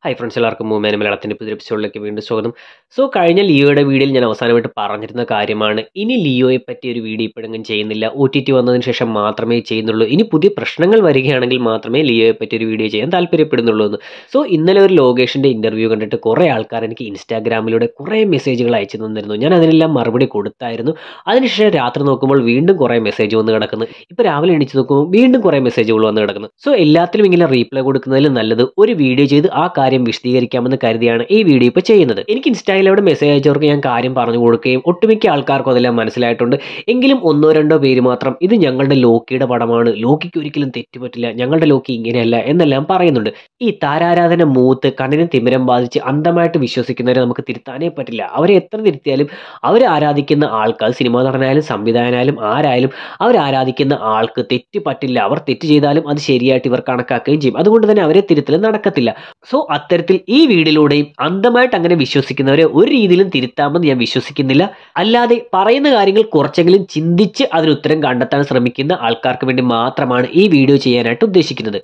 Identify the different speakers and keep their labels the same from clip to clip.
Speaker 1: hi friends എല്ലാവർക്കും മൂമേന മലയാളത്തിൻ്റെ പുതിയ എപ്പിസോഡിലേക്ക് വീണ്ടും സ്വാഗതം സോ കഴിഞ്ഞ ലിയോയുടെ വീഡിയോയിൽ ഞാൻ അവസാനമായിട്ട് പറഞ്ഞിരുന്ന കാര്യമാണ് ഇനി ലിയോയെ പറ്റി ഒരു വീഡിയോ ഇപ്പോഴെങ്കിലും ചെയ്യുന്നില്ല ഒ ടി ടി വന്നതിന് ശേഷം മാത്രമേ ചെയ്യുന്നുള്ളൂ ഇനി പുതിയ പ്രശ്നങ്ങൾ വരികയാണെങ്കിൽ മാത്രമേ ലിയോയെ പറ്റി ഒരു വീഡിയോ ചെയ്യാൻ താല്പര്യപ്പെടുന്നുള്ളൂ എന്ന് സോ ഇന്നലെ ഒരു ലോകേഷിൻ്റെ ഇൻ്റർവ്യൂ കണ്ടിട്ട് കുറേ ആൾക്കാർ എനിക്ക് ഇൻസ്റ്റാഗ്രാമിലൂടെ കുറേ മെസ്സേജുകൾ അയച്ചു തന്നിരുന്നു ഞാൻ അതിനെല്ലാം മറുപടി കൊടുത്തായിരുന്നു അതിനുശേഷം രാത്രി നോക്കുമ്പോൾ വീണ്ടും കുറേ മെസ്സേജ് വന്ന് കിടക്കുന്നു ഇപ്പോൾ രാവിലെ എണീച്ച് നോക്കുമ്പോൾ വീണ്ടും കുറേ മെസ്സേജുകൾ വന്ന് കിടക്കുന്നു സോ എല്ലാത്തിലും ഇങ്ങനെ റീപ്ലൈ കൊടുക്കുന്നതിൽ നല്ലത് ഒരു വീഡിയോ ചെയ്ത് ആ കാര്യം വിശദീകരിക്കാമെന്ന് കരുതിയാണ് ഈ വീഡിയോ ഇപ്പോൾ ചെയ്യുന്നത് എനിക്ക് ഇൻസ്റ്റാഗ്രാമിലൂടെ മെസ്സേജ് അയച്ചവർക്ക് ഞാൻ കാര്യം പറഞ്ഞു കൊടുക്കുകയും ഒട്ടുമിക്ക ആൾക്കാർക്കും അതെല്ലാം മനസ്സിലായിട്ടുണ്ട് എങ്കിലും ഒന്നോ രണ്ടോ പേര് മാത്രം ഇത് ഞങ്ങളുടെ ലോക്കിയുടെ പടമാണ് ലോക്കിക്ക് ഒരിക്കലും തെറ്റുപറ്റില്ല ഞങ്ങളുടെ ലോക്കി ഇങ്ങനെയല്ല എന്നെല്ലാം പറയുന്നുണ്ട് ഈ താരാരാധന മൂത്ത് കണ്ണിന് തിമിരം ബാധിച്ച് അന്ധമായിട്ട് വിശ്വസിക്കുന്നവരെ നമുക്ക് തിരുത്താനേ പറ്റില്ല അവരെ എത്ര തിരുത്തിയാലും അവർ ആരാധിക്കുന്ന ആൾക്ക് അത് സിനിമാ നടനായാലും സംവിധായകനായാലും ആരായാലും അവർ ആരാധിക്കുന്ന ആൾക്ക് തെറ്റ് പറ്റില്ല അവർ തെറ്റ് ചെയ്താലും അത് ശരിയായിട്ട് ഇവർ കണക്കാക്കുകയും ചെയ്യും അതുകൊണ്ട് തന്നെ അവരെ തിരുത്തൽ നടക്കത്തില്ല സോ അത്തരത്തിൽ ഈ വീഡിയോയിലൂടെയും അന്ധമായിട്ട് അങ്ങനെ വിശ്വസിക്കുന്നവരെ ഒരു രീതിയിലും തിരുത്താമെന്ന് ഞാൻ വിശ്വസിക്കുന്നില്ല അല്ലാതെ പറയുന്ന കാര്യങ്ങൾ കുറച്ചെങ്കിലും ചിന്തിച്ച് അതിന് ഉത്തരം കണ്ടെത്താൻ ശ്രമിക്കുന്ന ആൾക്കാർക്ക് വേണ്ടി മാത്രമാണ് ഈ വീഡിയോ ചെയ്യാനായിട്ട് ഉദ്ദേശിക്കുന്നത്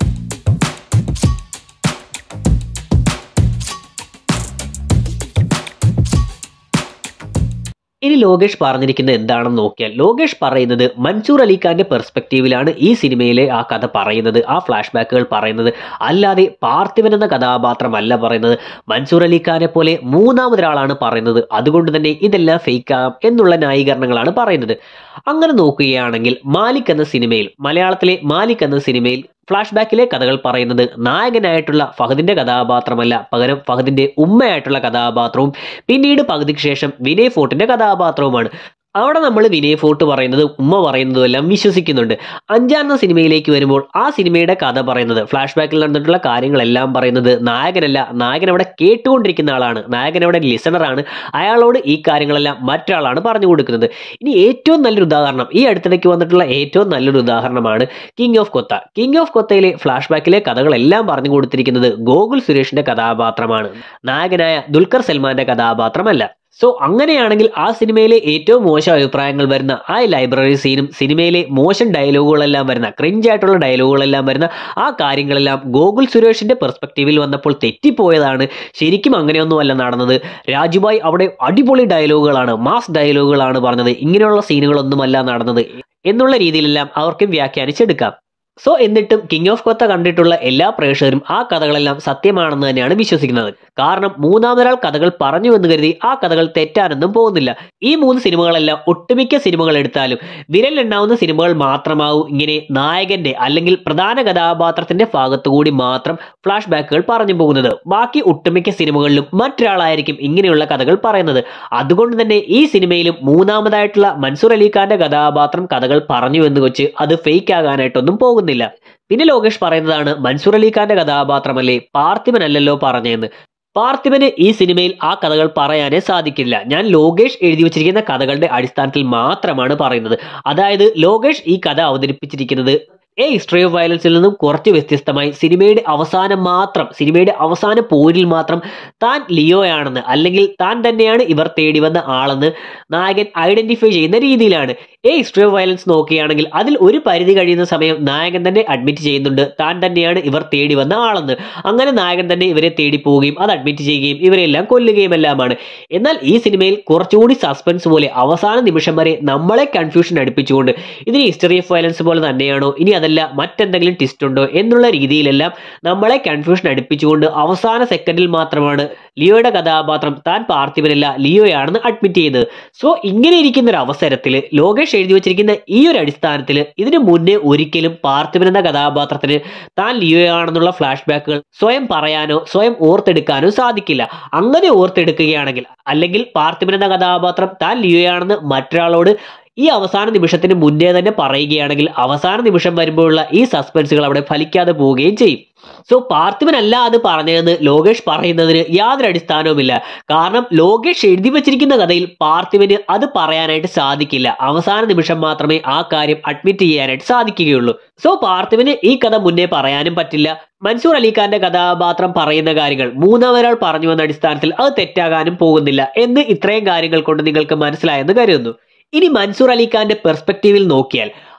Speaker 1: ഇനി ലോകേഷ് പറഞ്ഞിരിക്കുന്നത് എന്താണെന്ന് നോക്കിയാൽ ലോകേഷ് പറയുന്നത് മൻസൂർ അലിഖാന്റെ പെർസ്പെക്റ്റീവിലാണ് ഈ സിനിമയിലെ ആ കഥ പറയുന്നത് ആ ഫ്ലാഷ് ബാക്കുകൾ പറയുന്നത് അല്ലാതെ പാർത്ഥിവൻ എന്ന കഥാപാത്രമല്ല പറയുന്നത് മൻസൂർ അലിഖാനെ പോലെ മൂന്നാമതൊരാളാണ് പറയുന്നത് അതുകൊണ്ട് തന്നെ ഇതെല്ലാം ഫേക്കാം എന്നുള്ള ന്യായീകരണങ്ങളാണ് പറയുന്നത് അങ്ങനെ നോക്കുകയാണെങ്കിൽ മാലിക് എന്ന സിനിമയിൽ മലയാളത്തിലെ മാലിക് എന്ന സിനിമയിൽ ഫ്ലാഷ് ബാക്കിലെ കഥകൾ പറയുന്നത് നായകനായിട്ടുള്ള ഫഹദിന്റെ കഥാപാത്രമല്ല പകരം ഫഹദിന്റെ ഉമ്മയായിട്ടുള്ള കഥാപാത്രവും പിന്നീട് പകുതിക്ക് ശേഷം വിനയ് ഫോർട്ടിന്റെ കഥാപാത്രവുമാണ് അവിടെ നമ്മൾ വിനയ് ഫോർട്ട് പറയുന്നത് ഉമ്മ പറയുന്നതും എല്ലാം വിശ്വസിക്കുന്നുണ്ട് അഞ്ചാം സിനിമയിലേക്ക് വരുമ്പോൾ ആ സിനിമയുടെ കഥ പറയുന്നത് ഫ്ലാഷ് ബാക്കിൽ നടന്നിട്ടുള്ള കാര്യങ്ങളെല്ലാം പറയുന്നത് നായകനല്ല നായകൻ അവിടെ കേട്ടുകൊണ്ടിരിക്കുന്ന ആളാണ് നായകൻ അവിടെ ലിസണറാണ് അയാളോട് ഈ കാര്യങ്ങളെല്ലാം മറ്റൊരാളാണ് പറഞ്ഞു കൊടുക്കുന്നത് ഇനി ഏറ്റവും നല്ലൊരു ഉദാഹരണം ഈ അടുത്തിടയ്ക്ക് വന്നിട്ടുള്ള ഏറ്റവും നല്ലൊരു ഉദാഹരണമാണ് king of Kotha king of കൊത്തയിലെ ഫ്ലാഷ് ബാക്കിലെ കഥകളെല്ലാം പറഞ്ഞു കൊടുത്തിരിക്കുന്നത് ഗോകുൽ സുരേഷിന്റെ കഥാപാത്രമാണ് നായകനായ ദുൽഖർ സൽമാന്റെ കഥാപാത്രമല്ല സോ അങ്ങനെയാണെങ്കിൽ ആ സിനിമയിലെ ഏറ്റവും മോശം അഭിപ്രായങ്ങൾ വരുന്ന ആ ലൈബ്രറി സീനും സിനിമയിലെ മോശം ഡയലോഗുകളെല്ലാം വരുന്ന ക്രിഞ്ചായിട്ടുള്ള ഡയലോഗുകളെല്ലാം വരുന്ന ആ കാര്യങ്ങളെല്ലാം ഗോകുൽ സുരേഷിന്റെ പെർസ്പെക്റ്റീവിൽ വന്നപ്പോൾ തെറ്റിപ്പോയതാണ് ശരിക്കും അങ്ങനെയൊന്നുമല്ല നടന്നത് രാജുഭായ് അവിടെ അടിപൊളി ഡയലോഗുകളാണ് മാസ് ഡയലോഗുകളാണ് പറഞ്ഞത് ഇങ്ങനെയുള്ള സീനുകളൊന്നുമല്ല നടന്നത് എന്നുള്ള രീതിയിലെല്ലാം അവർക്കും വ്യാഖ്യാനിച്ചെടുക്കാം സോ എന്നിട്ടും കിങ് ഓഫ് കൊത്ത കണ്ടിട്ടുള്ള എല്ലാ പ്രേക്ഷകരും ആ കഥകളെല്ലാം സത്യമാണെന്ന് തന്നെയാണ് വിശ്വസിക്കുന്നത് കാരണം മൂന്നാമതൊരാൾ കഥകൾ പറഞ്ഞു എന്ന് കരുതി ആ കഥകൾ തെറ്റാനൊന്നും പോകുന്നില്ല ഈ മൂന്ന് സിനിമകളെല്ലാം ഒട്ടുമിക്ക സിനിമകൾ എടുത്താലും വിരലെണ്ണാവുന്ന സിനിമകൾ മാത്രമാവും ഇങ്ങനെ നായകന്റെ അല്ലെങ്കിൽ പ്രധാന കഥാപാത്രത്തിന്റെ ഭാഗത്തുകൂടി മാത്രം ഫ്ലാഷ് ബാക്കുകൾ പറഞ്ഞു പോകുന്നത് ബാക്കി ഒട്ടുമിക്ക സിനിമകളിലും മറ്റൊരാളായിരിക്കും ഇങ്ങനെയുള്ള കഥകൾ പറയുന്നത് അതുകൊണ്ട് തന്നെ ഈ സിനിമയിലും മൂന്നാമതായിട്ടുള്ള മൻസൂർ അലിഖാന്റെ കഥാപാത്രം കഥകൾ പറഞ്ഞു എന്ന് വെച്ച് അത് ഫേക്ക് ആകാനായിട്ടൊന്നും പോകുന്നില്ല പിന്നെ ലോകേഷ് പറയുന്നതാണ് മൻസൂർ അലിഖാന്റെ കഥാപാത്രമല്ലേ പാർത്ഥിവനല്ലല്ലോ പറഞ്ഞതെന്ന് പാർത്ഥിവന് ഈ സിനിമയിൽ ആ കഥകൾ പറയാനേ സാധിക്കില്ല ഞാൻ ലോകേഷ് എഴുതി വച്ചിരിക്കുന്ന കഥകളുടെ അടിസ്ഥാനത്തിൽ മാത്രമാണ് പറയുന്നത് അതായത് ലോകേഷ് ഈ കഥ അവതരിപ്പിച്ചിരിക്കുന്നത് എ ഹിസ്റ്ററി ഓഫ് വയലൻസിൽ നിന്നും കുറച്ച് വ്യത്യസ്തമായി സിനിമയുടെ അവസാനം മാത്രം സിനിമയുടെ അവസാന പോരിൽ മാത്രം താൻ ലിയോയാണെന്ന് അല്ലെങ്കിൽ താൻ തന്നെയാണ് ഇവർ തേടി വന്ന ആളെന്ന് നായകൻ ഐഡന്റിഫൈ ചെയ്യുന്ന രീതിയിലാണ് എ ഹിസ്റ്ററി ഓഫ് വയലൻസ് നോക്കുകയാണെങ്കിൽ അതിൽ ഒരു പരിധി കഴിയുന്ന സമയം നായകൻ തന്നെ അഡ്മിറ്റ് ചെയ്യുന്നുണ്ട് താൻ തന്നെയാണ് ഇവർ തേടി വന്ന ആളെന്ന് അങ്ങനെ നായകൻ തന്നെ ഇവരെ തേടി പോവുകയും അത് അഡ്മിറ്റ് ചെയ്യുകയും ഇവരെല്ലാം കൊല്ലുകയും എല്ലാമാണ് എന്നാൽ ഈ സിനിമയിൽ കുറച്ചുകൂടി സസ്പെൻസ് പോലെ അവസാന നിമിഷം വരെ നമ്മളെ കൺഫ്യൂഷൻ അടുപ്പിച്ചുകൊണ്ട് ഇതിന് ഹിസ്റ്ററി ഓഫ് വയലൻസ് പോലെ തന്നെയാണോ ഇനി അതല്ല മറ്റെന്തെങ്കിലും ട്വിസ്റ്റ് ഉണ്ടോ എന്നുള്ള രീതിയിലെല്ലാം നമ്മളെ കൺഫ്യൂഷൻ അടുപ്പിച്ചുകൊണ്ട് അവസാന സെക്കൻഡിൽ മാത്രമാണ് ലിയോയുടെ കഥാപാത്രം താൻ പാർത്ഥിവനല്ല ലിയോയാണെന്ന് അഡ്മിറ്റ് ചെയ്തത് സോ ഇങ്ങനെ ഇരിക്കുന്ന ഒരു അവസരത്തിൽ ലോകേഷ് എഴുതി വെച്ചിരിക്കുന്ന ഈ ഒരു അടിസ്ഥാനത്തിൽ ഇതിനു മുന്നേ ഒരിക്കലും പാർത്ഥിവൻ എന്ന കഥാപാത്രത്തിന് താൻ ലിയോയാണെന്നുള്ള ഫ്ലാഷ് ബാക്കുകൾ സ്വയം പറയാനോ സ്വയം ഓർത്തെടുക്കാനോ സാധിക്കില്ല അങ്ങനെ ഓർത്തെടുക്കുകയാണെങ്കിൽ അല്ലെങ്കിൽ പാർത്ഥിവൻ എന്ന കഥാപാത്രം താൻ ലിയോയാണെന്ന് മറ്റൊരാളോട് ഈ അവസാന നിമിഷത്തിന് മുന്നേ തന്നെ പറയുകയാണെങ്കിൽ അവസാന നിമിഷം വരുമ്പോഴുള്ള ഈ സസ്പെൻസുകൾ അവിടെ ഫലിക്കാതെ പോവുകയും ചെയ്യും സോ പാർത്ഥിവനല്ല അത് പറഞ്ഞതെന്ന് ലോകേഷ് പറയുന്നതിന് യാതൊരു അടിസ്ഥാനവുമില്ല കാരണം ലോകേഷ് എഴുതി വച്ചിരിക്കുന്ന കഥയിൽ പാർത്ഥിവന് അത് പറയാനായിട്ട് സാധിക്കില്ല അവസാന നിമിഷം മാത്രമേ ആ കാര്യം അഡ്മിറ്റ് ചെയ്യാനായിട്ട് സാധിക്കുകയുള്ളൂ സോ പാർത്ഥിവന് ഈ കഥ മുന്നേ പറയാനും പറ്റില്ല മൻസൂർ അലിഖാന്റെ കഥാപാത്രം പറയുന്ന കാര്യങ്ങൾ മൂന്നാമതൊരാൾ പറഞ്ഞു വന്ന അടിസ്ഥാനത്തിൽ അത് തെറ്റാകാനും പോകുന്നില്ല എന്ന് ഇത്രയും കാര്യങ്ങൾ കൊണ്ട് നിങ്ങൾക്ക് മനസ്സിലായെന്ന് കരുതുന്നു ഇനി മൻസൂർ അലിഖാന്റെ പെർസ്പെക്റ്റീവിൽ നോക്കിയാൽ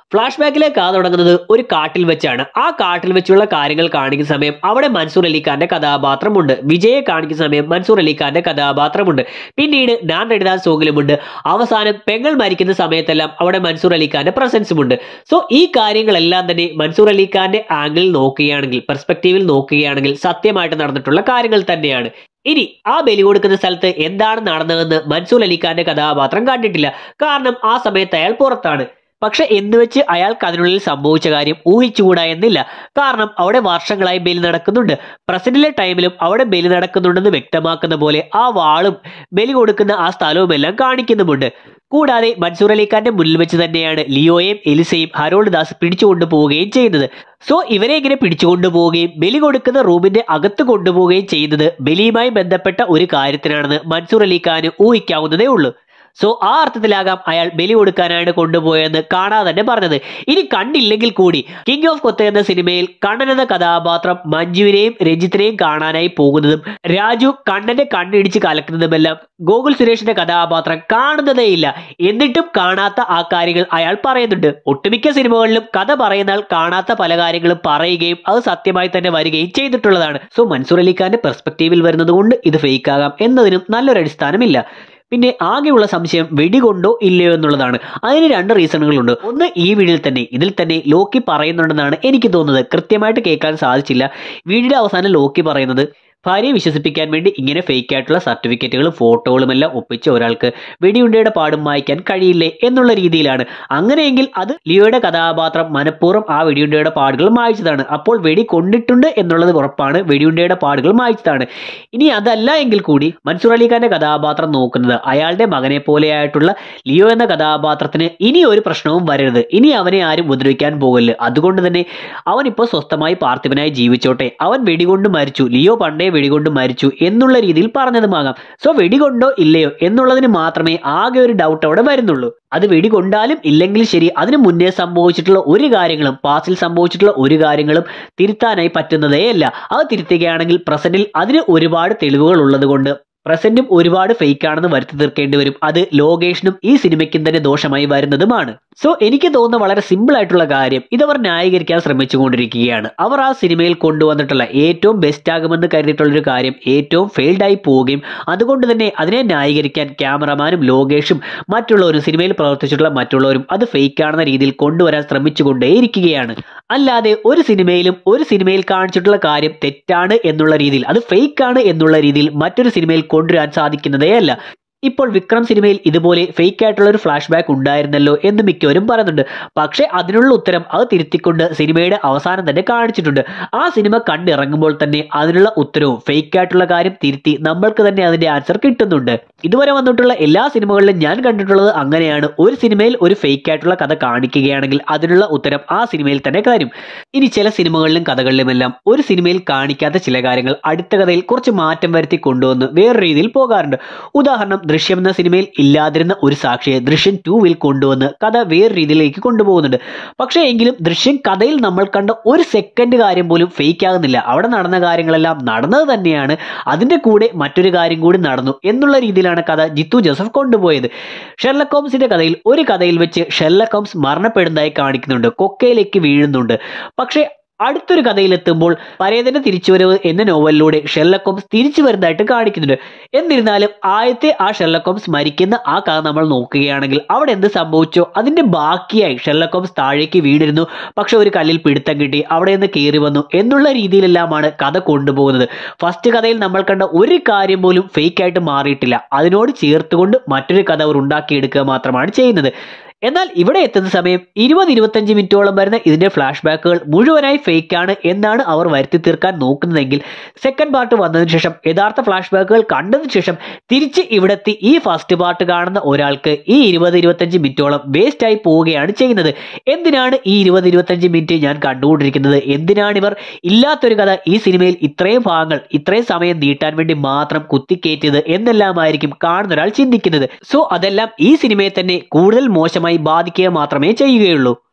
Speaker 1: ഫ്ലാഷ് ബാക്കിലെ കഥ തുടങ്ങുന്നത് ഒരു കാട്ടിൽ വെച്ചാണ് ആ കാട്ടിൽ വെച്ചുള്ള കാര്യങ്ങൾ കാണിക്കുന്ന സമയം അവിടെ മൻസൂർ അലിഖാന്റെ കഥാപാത്രമുണ്ട് വിജയെ കാണിക്കുന്ന സമയം മൻസൂർ അലിഖാന്റെ കഥാപാത്രമുണ്ട് പിന്നീട് ഞാൻ എഴുതാൻ സോങ്ങിലുമുണ്ട് അവസാനം പെങ്ങൾ മരിക്കുന്ന സമയത്തെല്ലാം അവിടെ മൻസൂർ അലിഖാന്റെ പ്രസൻസുമുണ്ട് സോ ഈ കാര്യങ്ങളെല്ലാം തന്നെ മൻസൂർ അലിഖാന്റെ ആംഗിളിൽ നോക്കുകയാണെങ്കിൽ പെർസ്പെക്റ്റീവിൽ നോക്കുകയാണെങ്കിൽ സത്യമായിട്ട് നടന്നിട്ടുള്ള കാര്യങ്ങൾ തന്നെയാണ് ഇനി ആ ബലി കൊടുക്കുന്ന സ്ഥലത്ത് എന്താണ് നടന്നതെന്ന് മൻസൂർ അലിഖാന്റെ കഥാപാത്രം കണ്ടിട്ടില്ല കാരണം ആ സമയത്ത് അയാൾ പുറത്താണ് പക്ഷെ എന്ന് വെച്ച് അയാൾക്ക് അതിനുള്ളിൽ സംഭവിച്ച കാര്യം ഊഹിച്ചുകൂടാ എന്നില്ല കാരണം അവിടെ വർഷങ്ങളായി ബലി നടക്കുന്നുണ്ട് പ്രസന്റിലെ ടൈമിലും അവിടെ ബലി നടക്കുന്നുണ്ടെന്ന് വ്യക്തമാക്കുന്ന പോലെ ആ വാളും ബലി കൊടുക്കുന്ന ആ സ്ഥലവും എല്ലാം കാണിക്കുന്നുമുണ്ട് കൂടാതെ മൻസൂർ അലിഖാന്റെ മുന്നിൽ വെച്ച് തന്നെയാണ് ലിയോയും എലിസയും ഹരോൾഡ് ദാസ് പിടിച്ചുകൊണ്ടു പോവുകയും ചെയ്യുന്നത് സോ ഇവരെ ഇങ്ങനെ പിടിച്ചുകൊണ്ടു പോവുകയും ബലി കൊടുക്കുന്ന റൂമിന്റെ അകത്ത് കൊണ്ടുപോവുകയും ചെയ്യുന്നത് ബലിയുമായി ബന്ധപ്പെട്ട ഒരു കാര്യത്തിനാണെന്ന് മൻസൂർ അലിഖാന് ഊഹിക്കാവുന്നതേ ഉള്ളൂ സോ ആ അർത്ഥത്തിലാകാം അയാൾ ബലി കൊടുക്കാനാണ് കൊണ്ടുപോയെന്ന് കാണാതെ തന്നെ പറഞ്ഞത് ഇനി കണ്ടില്ലെങ്കിൽ കൂടി കിങ് ഓഫ് കൊത്ത എന്ന സിനിമയിൽ കണ്ണൻ എന്ന കഥാപാത്രം മഞ്ജുവിനെയും രഞ്ജിത്തിനെയും കാണാനായി പോകുന്നതും രാജു കണ്ണന്റെ കണ്ണിടിച്ച് കലക്കുന്നതുമെല്ലാം ഗോകുൽ സുരേഷിന്റെ കഥാപാത്രം കാണുന്നതേയില്ല എന്നിട്ടും കാണാത്ത ആ കാര്യങ്ങൾ അയാൾ പറയുന്നുണ്ട് ഒട്ടുമിക്ക സിനിമകളിലും കഥ പറയുന്നാൽ കാണാത്ത പല കാര്യങ്ങളും പറയുകയും അത് സത്യമായി തന്നെ വരികയും ചെയ്തിട്ടുള്ളതാണ് സോ മൻസൂർ അലിഖാന്റെ പെർസ്പെക്റ്റീവിൽ വരുന്നത് കൊണ്ട് ഇത് ഫേക്ക് ആകാം എന്നതിനും നല്ലൊരു അടിസ്ഥാനമില്ല പിന്നെ ആകെയുള്ള സംശയം വെടികൊണ്ടോ ഇല്ലയോ എന്നുള്ളതാണ് അതിന് രണ്ട് റീസണുകളുണ്ട് ഒന്ന് ഈ വീഡിയോയിൽ തന്നെ ഇതിൽ തന്നെ ലോക്കി പറയുന്നുണ്ടെന്നാണ് എനിക്ക് തോന്നുന്നത് കൃത്യമായിട്ട് കേൾക്കാൻ സാധിച്ചില്ല വീഡിയോയുടെ അവസാനം ലോക്കി പറയുന്നത് ഭാര്യയെ വിശ്വസിപ്പിക്കാൻ വേണ്ടി ഇങ്ങനെ ഫേക്ക് ആയിട്ടുള്ള സർട്ടിഫിക്കറ്റുകളും ഫോട്ടോകളും എല്ലാം ഒപ്പിച്ച് ഒരാൾക്ക് വെടിയുണ്ടയുടെ പാടും വായിക്കാൻ കഴിയില്ലേ എന്നുള്ള രീതിയിലാണ് അങ്ങനെയെങ്കിൽ അത് ലിയോയുടെ കഥാപാത്രം മനഃപൂർവ്വം ആ വെടിയുണ്ടയുടെ പാടുകൾ മായ്ച്ചതാണ് അപ്പോൾ വെടി കൊണ്ടിട്ടുണ്ട് എന്നുള്ളത് ഉറപ്പാണ് വെടിയുണ്ടയുടെ പാടുകൾ മായ്ച്ചതാണ് ഇനി അതല്ല എങ്കിൽ കൂടി മൻസൂർ അലിഖാന്റെ കഥാപാത്രം നോക്കുന്നത് അയാളുടെ മകനെ പോലെയായിട്ടുള്ള ലിയോ എന്ന കഥാപാത്രത്തിന് ഇനി ഒരു പ്രശ്നവും വരരുത് ഇനി അവനെ ആരും ഉപദ്രവിക്കാൻ പോകല്ല് അതുകൊണ്ട് തന്നെ അവൻ ഇപ്പോൾ സ്വസ്ഥമായി പാർത്ഥിവനായി ജീവിച്ചോട്ടെ അവൻ വെടികൊണ്ട് മരിച്ചു ലിയോ പണ്ടേ വെടികൊണ്ട് മരിച്ചു എന്നുള്ള രീതിയിൽ പറഞ്ഞതുമാകാം സോ വെടികൊണ്ടോ ഇല്ലയോ എന്നുള്ളതിന് മാത്രമേ ആകെ ഒരു ഡൗട്ട് അവിടെ വരുന്നുള്ളൂ അത് വെടികൊണ്ടാലും ഇല്ലെങ്കിൽ ശരി അതിനു മുന്നേ സംഭവിച്ചിട്ടുള്ള ഒരു കാര്യങ്ങളും പാസ്റ്റിൽ സംഭവിച്ചിട്ടുള്ള ഒരു കാര്യങ്ങളും തിരുത്താനായി പറ്റുന്നതേ അല്ല അത് തിരുത്തുകയാണെങ്കിൽ പ്രസന്റിൽ അതിന് ഒരുപാട് തെളിവുകൾ ഉള്ളത് കൊണ്ട് പ്രസന്റും ഒരുപാട് ഫേക്ക് ആണെന്ന് വരുത്തി തീർക്കേണ്ടി വരും അത് ലോകേഷിനും ഈ സിനിമയ്ക്കും തന്നെ ദോഷമായി വരുന്നതുമാണ് സോ എനിക്ക് തോന്നുന്ന വളരെ സിമ്പിൾ ആയിട്ടുള്ള കാര്യം ഇതവർ ന്യായീകരിക്കാൻ ശ്രമിച്ചുകൊണ്ടിരിക്കുകയാണ് അവർ ആ സിനിമയിൽ കൊണ്ടുവന്നിട്ടുള്ള ഏറ്റവും ബെസ്റ്റ് ആകുമെന്ന് കരുതിയിട്ടുള്ള ഒരു കാര്യം ഏറ്റവും ഫെയിൽഡ് ആയി പോവുകയും അതുകൊണ്ട് തന്നെ അതിനെ ന്യായീകരിക്കാൻ ക്യാമറമാനും ലോകേഷും മറ്റുള്ളവരും സിനിമയിൽ പ്രവർത്തിച്ചിട്ടുള്ള മറ്റുള്ളവരും അത് ഫേക്ക് ആണെന്ന രീതിയിൽ കൊണ്ടുവരാൻ ശ്രമിച്ചുകൊണ്ടേയിരിക്കുകയാണ് അല്ലാതെ ഒരു സിനിമയിലും ഒരു സിനിമയിൽ കാണിച്ചിട്ടുള്ള കാര്യം തെറ്റാണ് എന്നുള്ള രീതിയിൽ അത് ഫേക്ക് ആണ് എന്നുള്ള രീതിയിൽ മറ്റൊരു സിനിമയിൽ കൊണ്ടുവരാൻ സാധിക്കുന്നതേ അല്ല ഇപ്പോൾ വിക്രം സിനിമയിൽ ഇതുപോലെ ഫേക്ക് ആയിട്ടുള്ള ഒരു ഫ്ലാഷ് ബാക്ക് ഉണ്ടായിരുന്നല്ലോ എന്ന് മിക്കവരും പറയുന്നുണ്ട് പക്ഷേ അതിനുള്ള ഉത്തരം അത് തിരുത്തിക്കൊണ്ട് സിനിമയുടെ അവസാനം തന്നെ കാണിച്ചിട്ടുണ്ട് ആ സിനിമ കണ്ടിറങ്ങുമ്പോൾ തന്നെ അതിനുള്ള ഉത്തരവും ഫേക്ക് ആയിട്ടുള്ള കാര്യം തിരുത്തി നമ്മൾക്ക് തന്നെ അതിന്റെ ആൻസർ കിട്ടുന്നുണ്ട് ഇതുവരെ വന്നിട്ടുള്ള എല്ലാ സിനിമകളിലും ഞാൻ കണ്ടിട്ടുള്ളത് അങ്ങനെയാണ് ഒരു സിനിമയിൽ ഒരു ഫേക്ക് ആയിട്ടുള്ള കഥ കാണിക്കുകയാണെങ്കിൽ അതിനുള്ള ഉത്തരം ആ സിനിമയിൽ തന്നെ കാര്യം ഇനി ചില സിനിമകളിലും കഥകളിലുമെല്ലാം ഒരു സിനിമയിൽ കാണിക്കാത്ത ചില കാര്യങ്ങൾ അടുത്ത കഥയിൽ കുറച്ച് മാറ്റം വരുത്തി കൊണ്ടുവന്ന് വേറെ രീതിയിൽ പോകാറുണ്ട് ഉദാഹരണം ദൃശ്യം എന്ന സിനിമയിൽ ഇല്ലാതിരുന്ന ഒരു സാക്ഷിയെ ദൃശ്യം ടൂവിൽ കൊണ്ടുവന്ന് കഥ വേറെ രീതിയിലേക്ക് കൊണ്ടുപോകുന്നുണ്ട് പക്ഷേ എങ്കിലും ദൃശ്യം കഥയിൽ നമ്മൾ കണ്ട ഒരു സെക്കൻഡ് കാര്യം പോലും ഫേക്ക് ആകുന്നില്ല അവിടെ നടന്ന കാര്യങ്ങളെല്ലാം നടന്നത് തന്നെയാണ് അതിന്റെ കൂടെ മറ്റൊരു കാര്യം കൂടി നടന്നു എന്നുള്ള രീതിയിലാണ് കഥ ജിത്തു ജോസഫ് കൊണ്ടുപോയത് ഷെർലക് ഹോംസിന്റെ കഥയിൽ ഒരു കഥയിൽ വെച്ച് ഷെർലക് ഹോംസ് മരണപ്പെടുന്നതായി കാണിക്കുന്നുണ്ട് കൊക്കയിലേക്ക് വീഴുന്നുണ്ട് പക്ഷേ അടുത്തൊരു കഥയിലെത്തുമ്പോൾ പരേതന്റെ തിരിച്ചുവരവ് എന്ന നോവലിലൂടെ ഷെർലക് ഹോംസ് തിരിച്ചു വരുന്നതായിട്ട് കാണിക്കുന്നുണ്ട് എന്നിരുന്നാലും ആദ്യത്തെ ആ ഷെർലക് ഹോംസ് മരിക്കുന്ന ആ കഥ നമ്മൾ നോക്കുകയാണെങ്കിൽ അവിടെ എന്ത് സംഭവിച്ചോ അതിന്റെ ബാക്കിയായി ഷെർലക് ഹോംസ് താഴേക്ക് വീണിരുന്നു പക്ഷെ ഒരു കല്ലിൽ പിടുത്തം കിട്ടി അവിടെ നിന്ന് കയറി വന്നു എന്നുള്ള രീതിയിലെല്ലാമാണ് കഥ കൊണ്ടുപോകുന്നത് ഫസ്റ്റ് കഥയിൽ നമ്മൾ കണ്ട ഒരു കാര്യം പോലും ഫേക്ക് ആയിട്ട് മാറിയിട്ടില്ല അതിനോട് ചേർത്തുകൊണ്ട് മറ്റൊരു കഥ അവർ ഉണ്ടാക്കിയെടുക്കുക മാത്രമാണ് ചെയ്യുന്നത് എന്നാൽ ഇവിടെ എത്തുന്ന സമയം ഇരുപത് ഇരുപത്തഞ്ച് മിനിറ്റോളം വരുന്ന ഇതിന്റെ ഫ്ലാഷ് ബാക്കുകൾ മുഴുവനായി ഫേക്ക് ആണ് എന്നാണ് അവർ വരുത്തി തീർക്കാൻ നോക്കുന്നതെങ്കിൽ സെക്കൻഡ് പാർട്ട് വന്നതിന് ശേഷം യഥാർത്ഥ ഫ്ലാഷ് ബാക്കുകൾ കണ്ടതിന് ശേഷം തിരിച്ച് ഇവിടെത്തി ഈ ഫസ്റ്റ് പാർട്ട് കാണുന്ന ഒരാൾക്ക് ഈ ഇരുപത് ഇരുപത്തഞ്ച് മിനിറ്റോളം വേസ്റ്റ് ആയി പോവുകയാണ് ചെയ്യുന്നത് എന്തിനാണ് ഈ ഇരുപത് ഇരുപത്തഞ്ച് മിനിറ്റ് ഞാൻ കണ്ടുകൊണ്ടിരിക്കുന്നത് എന്തിനാണ് ഇവർ ഇല്ലാത്തൊരു കഥ ഈ സിനിമയിൽ ഇത്രയും ഭാഗങ്ങൾ ഇത്രയും സമയം നീട്ടാൻ വേണ്ടി മാത്രം കുത്തിക്കയറ്റിയത് എന്നെല്ലാമായിരിക്കും കാണുന്ന ഒരാൾ ചിന്തിക്കുന്നത് സോ അതെല്ലാം ഈ സിനിമയെ തന്നെ കൂടുതൽ മോശമായി ബാധിക്കുക മാത്രമേ ചെയ്യുകയുള്ളൂ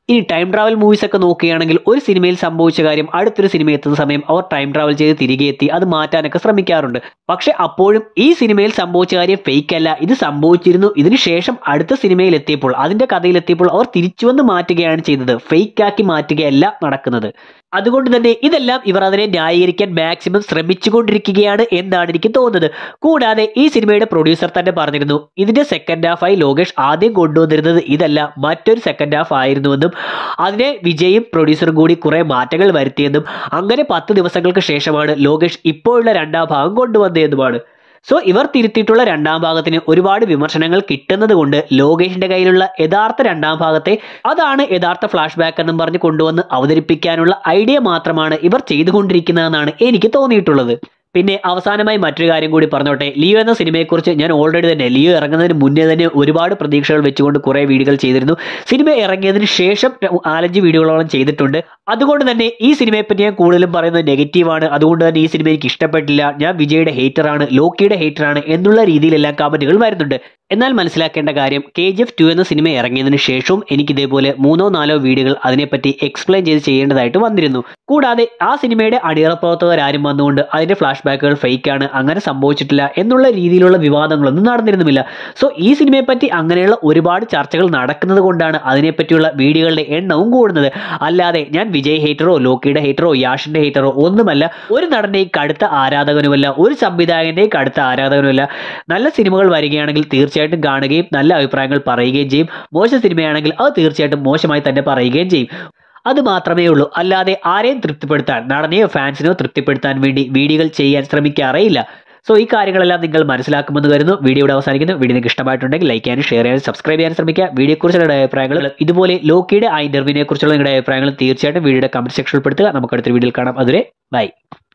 Speaker 1: ഇനി ടൈം ട്രാവൽ മൂവീസ് ഒക്കെ നോക്കുകയാണെങ്കിൽ ഒരു സിനിമയിൽ സംഭവിച്ച കാര്യം അടുത്തൊരു സിനിമ എത്തുന്ന സമയം അവർ ടൈം ട്രാവൽ ചെയ്ത് തിരികെ എത്തി അത് മാറ്റാനൊക്കെ ശ്രമിക്കാറുണ്ട് പക്ഷെ അപ്പോഴും ഈ സിനിമയിൽ സംഭവിച്ച കാര്യം ഫേക്ക് അല്ല ഇത് സംഭവിച്ചിരുന്നു ഇതിന് ശേഷം അടുത്ത സിനിമയിൽ എത്തിയപ്പോൾ അതിന്റെ കഥയിൽ എത്തിയപ്പോൾ അവർ തിരിച്ചു വന്ന് മാറ്റുകയാണ് ചെയ്തത് ഫേക്ക് ആക്കി മാറ്റുകയല്ല നടക്കുന്നത് അതുകൊണ്ട് തന്നെ ഇതെല്ലാം ഇവർ അതിനെ ന്യായീകരിക്കാൻ മാക്സിമം ശ്രമിച്ചുകൊണ്ടിരിക്കുകയാണ് എന്നാണ് എനിക്ക് തോന്നുന്നത് കൂടാതെ ഈ സിനിമയുടെ പ്രൊഡ്യൂസർ തന്നെ പറഞ്ഞിരുന്നു ഇതിന്റെ സെക്കൻഡ് ഹാഫായി ലോകേഷ് ആദ്യം കൊണ്ടുവന്നിരുന്നത് ഇതല്ല മറ്റൊരു സെക്കൻഡ് ഹാഫ് ആയിരുന്നുവെന്നും അതിനെ വിജയും പ്രൊഡ്യൂസറും കൂടി കുറെ മാറ്റങ്ങൾ വരുത്തിയെന്നും അങ്ങനെ പത്ത് ദിവസങ്ങൾക്ക് ശേഷമാണ് ലോകേഷ് ഇപ്പോഴുള്ള രണ്ടാം ഭാഗം കൊണ്ടുവന്നതെന്നുമാണ് സോ ഇവർ തിരുത്തിയിട്ടുള്ള രണ്ടാം ഭാഗത്തിന് ഒരുപാട് വിമർശനങ്ങൾ കിട്ടുന്നത് കൊണ്ട് ലോകേഷിന്റെ കയ്യിലുള്ള യഥാർത്ഥ രണ്ടാം ഭാഗത്തെ അതാണ് യഥാർത്ഥ ഫ്ലാഷ് ബാക്ക് എന്നും പറഞ്ഞ് കൊണ്ടുവന്ന് അവതരിപ്പിക്കാനുള്ള ഐഡിയ മാത്രമാണ് ഇവർ ചെയ്തുകൊണ്ടിരിക്കുന്നതെന്നാണ് എനിക്ക് തോന്നിയിട്ടുള്ളത് പിന്നെ അവസാനമായി മറ്റൊരു കാര്യം കൂടി പറഞ്ഞോട്ടെ ലിയോ എന്ന സിനിമയെക്കുറിച്ച് ഞാൻ ഓൾറെഡി തന്നെ ലിയോ ഇറങ്ങുന്നതിന് മുന്നേ തന്നെ ഒരുപാട് പ്രതീക്ഷകൾ വെച്ചുകൊണ്ട് കുറേ വീഡിയോകൾ ചെയ്തിരുന്നു സിനിമ ഇറങ്ങിയതിന് ശേഷം നാലഞ്ച് വീഡിയോകളോളം ചെയ്തിട്ടുണ്ട് അതുകൊണ്ട് തന്നെ ഈ സിനിമയെ പറ്റി ഞാൻ കൂടുതലും പറയുന്നത് നെഗറ്റീവാണ് അതുകൊണ്ട് തന്നെ ഈ സിനിമ എനിക്ക് ഇഷ്ടപ്പെട്ടില്ല ഞാൻ വിജയുടെ ഹേറ്ററാണ് ലോക്കിയുടെ ഹേറ്ററാണ് എന്നുള്ള രീതിയിലെല്ലാം കമന്റുകൾ വരുന്നുണ്ട് എന്നാൽ മനസ്സിലാക്കേണ്ട കാര്യം കെ ജി എഫ് ടു എന്ന സിനിമ ഇറങ്ങിയതിന് ശേഷവും എനിക്ക് ഇതേപോലെ മൂന്നോ നാലോ വീഡിയോകൾ അതിനെപ്പറ്റി എക്സ്പ്ലെയിൻ ചെയ്ത് ചെയ്യേണ്ടതായിട്ട് വന്നിരുന്നു കൂടാതെ ആ സിനിമയുടെ അടിയറ പ്രവർത്തകരാരും വന്നുകൊണ്ട് അതിന്റെ ഫ്ലാഷ് ബാക്കുകൾ ഫേക്ക് ആണ് അങ്ങനെ സംഭവിച്ചിട്ടില്ല എന്നുള്ള രീതിയിലുള്ള വിവാദങ്ങളൊന്നും നടന്നിരുന്നുമില്ല സോ ഈ സിനിമയെ പറ്റി അങ്ങനെയുള്ള ഒരുപാട് ചർച്ചകൾ നടക്കുന്നത് കൊണ്ടാണ് അതിനെപ്പറ്റിയുള്ള വീഡിയോകളുടെ എണ്ണവും കൂടുന്നത് അല്ലാതെ ഞാൻ വിജയ് ഹേറ്ററോ ലോക്കിയുടെ ഹേറ്ററോ യാഷിന്റെ ഹേറ്ററോ ഒന്നുമല്ല ഒരു നടന്റെയും കടുത്ത ആരാധകനുമല്ല ഒരു സംവിധായകന്റെയും കടുത്ത ആരാധകനുമല്ല നല്ല സിനിമകൾ വരികയാണെങ്കിൽ തീർച്ചയായിട്ടും കാണുകയും നല്ല അഭിപ്രായങ്ങൾ പറയുകയും ചെയ്യും മോശം സിനിമയാണെങ്കിൽ അത് തീർച്ചയായിട്ടും മോശമായി തന്നെ പറയുകയും ചെയ്യും അത് മാത്രമേ ഉള്ളൂ അല്ലാതെ ആരെയും തൃപ്തിപ്പെടുത്താൻ നടനെയോ ഫാൻസിനെയോ തൃപ്തിപ്പെടുത്താൻ വേണ്ടി വീഡിയോകൾ ചെയ്യാൻ ശ്രമിക്കാറേയില്ല സോ ഈ കാര്യങ്ങളെല്ലാം നിങ്ങൾ മനസ്സിലാക്കുമെന്ന് കരുതുന്നു വീഡിയോ ഇവിടെ അവസാനിക്കുന്നു വീഡിയോ നിങ്ങൾക്ക് ഇഷ്ടമായിട്ടുണ്ടെങ്കിൽ ലൈക്ക് ചെയ്യാനും ഷെയർ ചെയ്യാനും സബ്സ്ക്രൈബ് ചെയ്യാനും ശ്രമിക്കുക വീഡിയോയെക്കുറിച്ചുള്ള നിങ്ങളുടെ അഭിപ്രായങ്ങൾ ഇതുപോലെ ലോക്കിയുടെ ആ ഇന്റർവ്യൂവിനെ കുറിച്ചുള്ള നിങ്ങളുടെ അഭിപ്രായങ്ങൾ തീർച്ചയായിട്ടും വീഡിയോയുടെ കമന്റ് സെക്ഷനിൽ പെടുത്തുക നമുക്ക് അടുത്ത വീഡിയോയിൽ കാണാം അതുവരെ ബൈ